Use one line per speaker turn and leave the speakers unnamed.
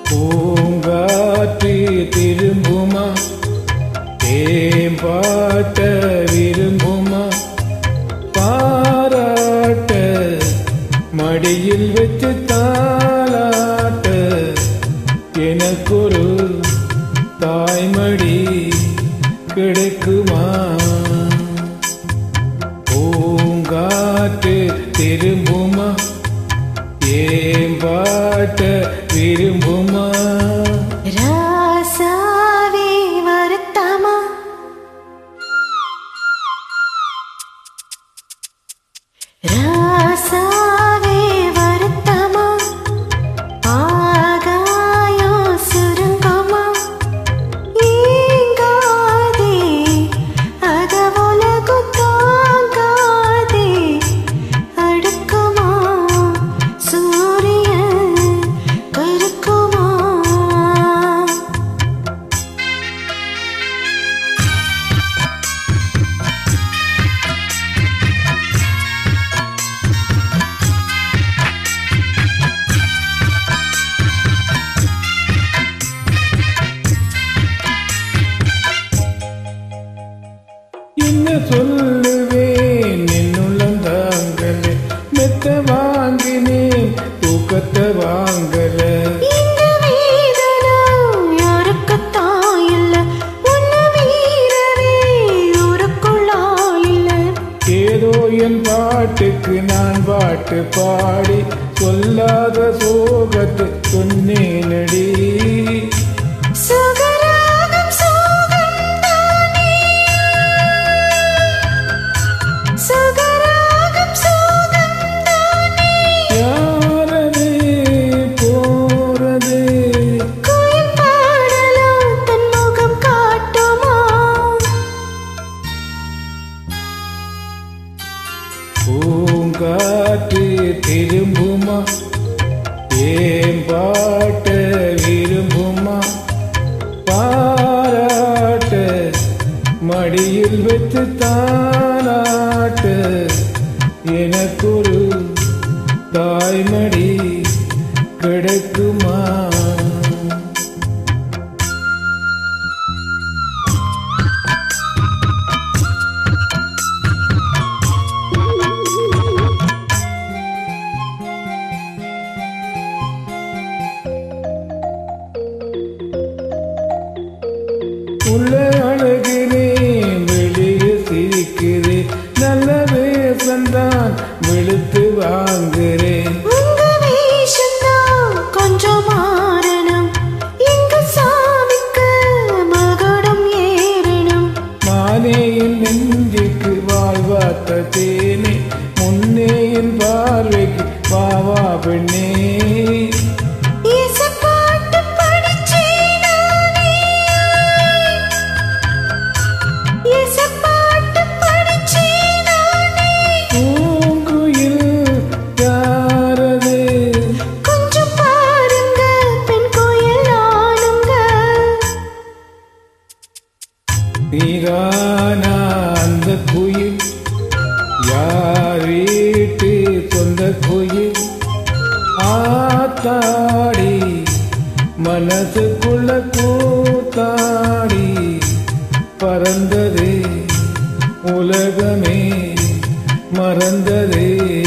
பூங்காற்று திரும்புமா தேம்பாட்ட விரும்புமா பாராட்ட மடியில் வச்சு தாளாட்ட எனக்கொரு தாய்மடி கிடைக்குமா பூங்காற்று திரும்புமா ஏம்பாட்ட விரும்புமா
ராசாவே வருத்தமா ராசாவே வருத்தமா ஆகாயம் சுருங்கமா ஏங்காதே அத உலகம் தாங்காதே அடுக்குமா சூரியன் கருக்குமா
என்ன சொல்லுவேன் என்னுள்ளம் தாங்கல மெத்த வாங்கினேன் தூக்கத்தை வாங்கல
இந்த வேதனை யாருக்குத்தான் இல்ல உன்னை மீறவே ஊருக்குள்ளால் இல்ல
ஏதோ என் பாட்டுக்கு நான் பாட்டு பாடி சொல்லாத சோகத்தை சொன்னேனடி
சுகராகம் சோகம்தானே சுகராகம் சோகம்தானே
யாரது போறது
குயில் பாடலாம் தன் முகம் காட்டுமா
பூங்காற்று திரும்புமா ஏன் பாட்ட விரும்புமா பாராட்ட மடியில் வச்சு தானாட்ட எனக்கொரு தாய்மடி கிடைக்குமா உள்ள அழகிறேன் வெளியே சிரிக்கிறேன் நல்ல வேசந்தான் வெளுத்து வாங்குறேன்
உங்க வேஷம்தான் கொஞ்சம் மாறணும் எங்க சாமிக்கு மகுடம் ஏறணும்
மானேயின் நெஞ்சுக்கு வாழ்வாத்த தேனே முன்னேயின் பார்வைக்கு வாவா பெண்ணே
இசைப்பாட்டு படிச்சேன் நானே. இசைப்பாட்டு படிச்சேன் நானே.
பூங்குயில் யாரது
கொஞ்சம் பாருங்க பெண் கோயில் ஆளுங்க
நீரானா அந்த குயில் யார் வீட்டு சொந்த குயில் ஆத்தாடி மனசுக்குள்ள கூத்தாடி பறந்ததே உலகமே மறந்ததே